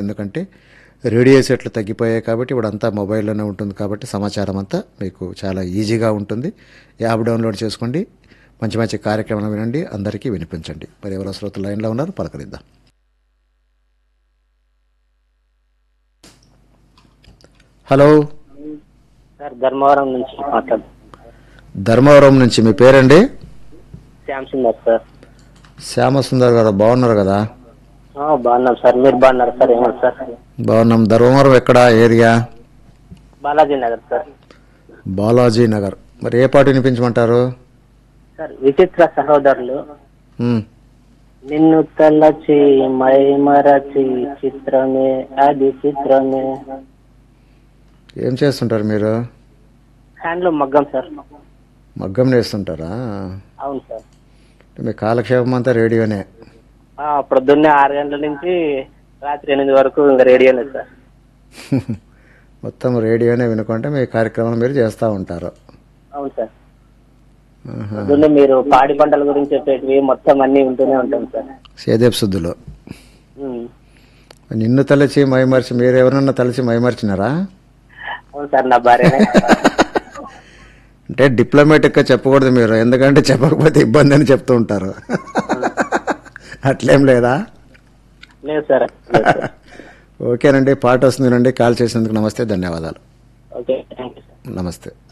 ఎందుకంటే రేడియో సెట్లు తగ్గిపోయాయి కాబట్టి ఇప్పుడు అంతా మొబైల్లోనే ఉంటుంది కాబట్టి సమాచారం అంతా మీకు చాలా ఈజీగా ఉంటుంది యాప్ డౌన్లోడ్ చేసుకోండి మంచి మంచి కార్యక్రమాలు వినండి అందరికీ వినిపించండి మరి ఎవరో శ్రోతలు లైన్లో ఉన్నారు పలకరిద్దాం హలో సార్ ధర్మవరం నుంచి మాట్లాడు ధర్మవరం నుంచి మీ పేరండి శ్యామ్ సుందర్ సార్ శ్యామసుందర్ గారు బాగున్నారు కదా ఆ, బాగున్నాం సార్ మీరు బాగున్నారు సార్ ఏమో సార్ బాగున్నాం ధర్మవరం ఎక్కడ ఏరియా బాలాజీ నగర్ సార్ బాలాజీ నగర్ మరి ఏ పాట వినిపించమంటారు సార్ విచిత్ర సహోదరులు ఉమ్, నిన్ను తలచి మై మరచి చిత్రమే అది చిత్రమే ఏం చేస్తుంటారు మీరు హ్యాండ్లూమ్ మగ్గం సార్ మగ్గం నేస్తుంటారా అవును సార్ మీ కాలక్షేపం అంతా రేడియోనే ఆ, ప్రొద్దున్నే ఆరు గంటల నుంచి రాత్రి ఎనిమిది వరకు ఇంకా రేడియోనే సార్ మొత్తం రేడియోనే వినుకుంటే మీ కార్యక్రమం మీరు చేస్తూ ఉంటారు అవును సార్ ఆహా. ప్రొద్దున్నే మీరు పాడి పంటల గురించి చెప్పేటివి మొత్తం అన్ని వింటూనే ఉంటాం సార్ సేదేపు శుద్ధులు ఉమ్. నిన్ను తలచి మైమర్చి మీరు ఎవరన్నా తలచి మైమర్చినారా అవును సార్ నా భార్యనే అంటే డిప్లొమాటిక్గా చెప్పకూడదు మీరు ఎందుకంటే చెప్పకపోతే ఇబ్బంది అని చెప్తూ ఉంటారు అట్లేం లేదా లేదు సార్ లేదు సార్ ఓకేనండి పాట వస్తుంది వినండి కాల్ చేసినందుకు నమస్తే ధన్యవాదాలు ఓకే థ్యాంక్ యూ సార్ నమస్తే